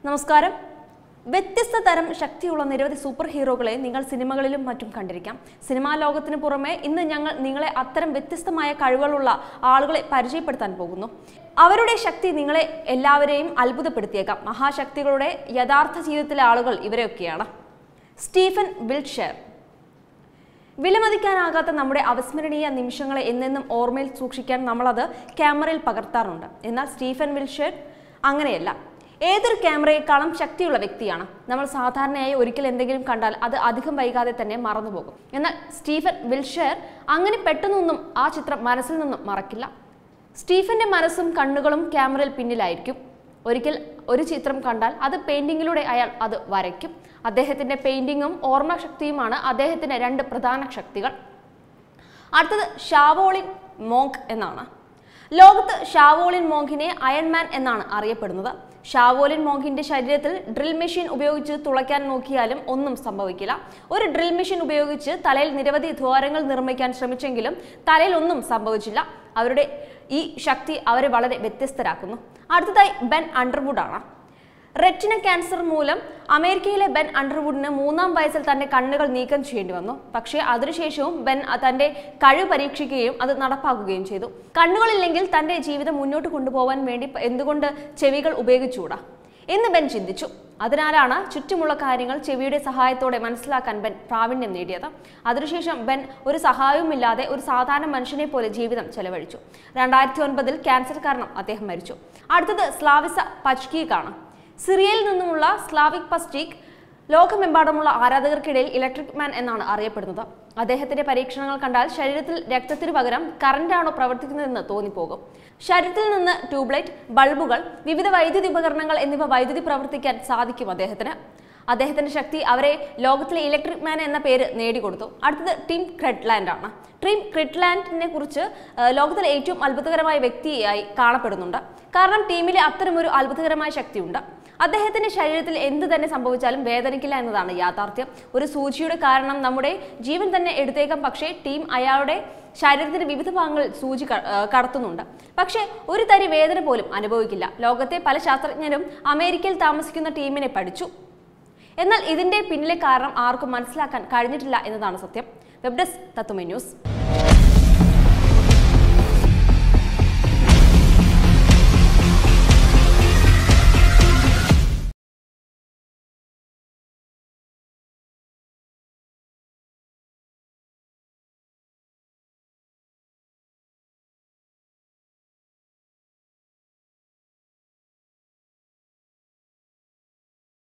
നമസ്കാരം വ്യത്യസ്ത തരം ശക്തിയുള്ള നിരവധി സൂപ്പർ ഹീറോകളെ നിങ്ങൾ സിനിമകളിലും മറ്റും കണ്ടിരിക്കാം സിനിമാ ലോകത്തിന് പുറമെ ഇന്ന് ഞങ്ങൾ നിങ്ങളെ അത്തരം വ്യത്യസ്തമായ കഴിവുകളുള്ള ആളുകളെ പരിചയപ്പെടുത്താൻ പോകുന്നു അവരുടെ ശക്തി നിങ്ങളെ എല്ലാവരെയും അത്ഭുതപ്പെടുത്തിയേക്കാം മഹാശക്തികളുടെ യഥാർത്ഥ ജീവിതത്തിലെ ആളുകൾ ഇവരെയൊക്കെയാണ് സ്റ്റീഫൻ വിൽഷെയർ വിലമതിക്കാനാകാത്ത നമ്മുടെ അവിസ്മരണീയ നിമിഷങ്ങളെ എന്നെന്നും ഓർമ്മയിൽ സൂക്ഷിക്കാൻ നമ്മളത് ക്യാമറയിൽ പകർത്താറുണ്ട് എന്നാൽ സ്റ്റീഫൻ വിൽഷെയർ അങ്ങനെയല്ല ഏതൊരു ക്യാമറയെക്കാളും ശക്തിയുള്ള വ്യക്തിയാണ് നമ്മൾ സാധാരണയായി ഒരിക്കൽ എന്തെങ്കിലും കണ്ടാൽ അത് അധികം വൈകാതെ തന്നെ മറന്നുപോകും എന്നാൽ സ്റ്റീഫൻ വിൽഷെയർ അങ്ങനെ പെട്ടെന്നൊന്നും ആ ചിത്രം മനസ്സിൽ നിന്നും മറക്കില്ല സ്റ്റീഫന്റെ മനസ്സും കണ്ണുകളും ക്യാമറയിൽ പിന്നിലായിരിക്കും ഒരിക്കൽ ഒരു ചിത്രം കണ്ടാൽ അത് പെയിന്റിങ്ങിലൂടെ അയാൾ അത് വരയ്ക്കും അദ്ദേഹത്തിന്റെ പെയിന്റിങ്ങും ഓർമ്മശക്തിയുമാണ് അദ്ദേഹത്തിന്റെ രണ്ട് പ്രധാന ശക്തികൾ അടുത്തത് ഷാവോളിൻ മോങ്ക് എന്നാണ് ലോകത്ത് ഷാവോളിൻ മോങ്കിനെ അയൺമാൻ എന്നാണ് അറിയപ്പെടുന്നത് ഷാവോലിൻ മോങ്കിന്റെ ശരീരത്തിൽ ഡ്രിൽ മെഷീൻ ഉപയോഗിച്ച് തുളയ്ക്കാൻ നോക്കിയാലും ഒന്നും സംഭവിക്കില്ല ഒരു ഡ്രിൽ മെഷീൻ ഉപയോഗിച്ച് തലയിൽ നിരവധി ദ്വാരങ്ങൾ നിർമ്മിക്കാൻ ശ്രമിച്ചെങ്കിലും തലയിൽ ഒന്നും സംഭവിച്ചില്ല അവരുടെ ഈ ശക്തി അവരെ വളരെ വ്യത്യസ്തരാക്കുന്നു അടുത്തതായി ബെൻ അണ്ടർവുഡ് ആണ് റെറ്റിന ക്യാൻസർ മൂലം അമേരിക്കയിലെ ബെൻ അണ്ടർവുഡിന് മൂന്നാം വയസ്സിൽ തന്റെ കണ്ണുകൾ നീക്കം ചെയ്യേണ്ടി വന്നു പക്ഷേ അതിനുശേഷവും ബെൻ അ- തന്റെ കഴിവ് പരീക്ഷിക്കുകയും അത് നടപ്പാക്കുകയും ചെയ്തു കണ്ണുകളില്ലെങ്കിൽ തന്റെ ജീവിതം മുന്നോട്ട് കൊണ്ടുപോകാൻ വേണ്ടി പ- എന്തുകൊണ്ട് ചെവികൾ ഉപയോഗിച്ചുകൂടാ എന്ന് ബെൻ ചിന്തിച്ചു അതിനാലാണ് ചുറ്റുമുള്ള കാര്യങ്ങൾ ചെവിയുടെ സഹായത്തോടെ മനസ്സിലാക്കാൻ ബെൻ പ്രാവീണ്യം നേടിയത് അതിനുശേഷം ബെൻ ഒരു സഹായവുമില്ലാതെ ഒരു സാധാരണ മനുഷ്യനെ പോലെ ജീവിതം ചെലവഴിച്ചു രണ്ടായിരത്തി ഒൻപതിൽ ക്യാൻസർ കാരണം അദ്ദേഹം മരിച്ചു അടുത്തത് സ്ലാവിസ പച്കീക്കാണ് സിറിയയിൽ നിന്നുമുള്ള സ്ലാവിക് പസ്റ്റീക് ലോകമെമ്പാടുമുള്ള ആരാധകർക്കിടയിൽ ഇലക്ട്രിക് മാൻ എന്നാണ് അറിയപ്പെടുന്നത് അദ്ദേഹത്തിന്റെ പരീക്ഷണങ്ങൾ കണ്ടാൽ ശരീരത്തിൽ രക്തത്തിനു പകരം കറന്റാണോ പ്രവർത്തിക്കുന്നതെന്ന് തോന്നിപ്പോകും ശരീരത്തിൽ നിന്ന് ട്യൂബ്ലൈറ്റ് ബൾബുകൾ വിവിധ വൈദ്യുതി ഉപകരണങ്ങൾ എന്നിവ വൈദ്യുതി പ്രവർത്തിക്കാൻ സാധിക്കും അദ്ദേഹത്തിന് അദ്ദേഹത്തിന്റെ ശക്തി അവരെ ലോകത്തിലെ ഇലക്ട്രിക് മാൻ എന്ന പേര് നേടിക്കൊടുത്തു അടുത്തത് ടിം ക്രെഡ്ലാൻഡ് ആണ് ടിം ക്രിഡ്ലാൻഡിനെ കുറിച്ച് ആ, ലോകത്തിലെ ഏറ്റവും അത്ഭുതകരമായ വ്യക്തിയായി കാണപ്പെടുന്നുണ്ട് കാരണം ടീമിലെ അത്തരമൊരു അത്ഭുതകരമായ ശക്തിയുണ്ട് അദ്ദേഹത്തിന്റെ ശരീരത്തിൽ എന്ത് തന്നെ സംഭവിച്ചാലും വേദനിക്കില്ല എന്നതാണ് യാഥാർത്ഥ്യം ഒരു സൂചിയുടെ കാരണം നമ്മുടെ ജീവൻ തന്നെ എടുത്തേക്കാം പക്ഷേ ടീം അയാളുടെ ശരീരത്തിന്റെ വിവിധ ഭാഗങ്ങളിൽ സൂചി ക- ആ, കടത്തുന്നുണ്ട് പക്ഷേ ഒരു തരി വേദന പോലും അനുഭവിക്കില്ല ലോകത്തെ പല ശാസ്ത്രജ്ഞരും അമേരിക്കയിൽ താമസിക്കുന്ന ടീമിനെ പഠിച്ചു എന്നാൽ ഇതിന്റെ പിന്നിലെ കാരണം ആർക്കും മനസ്സിലാക്കാൻ കഴിഞ്ഞിട്ടില്ല എന്നതാണ് സത്യം വെബ് ഡെസ്ക് തത്തുമൈ ന്യൂസ്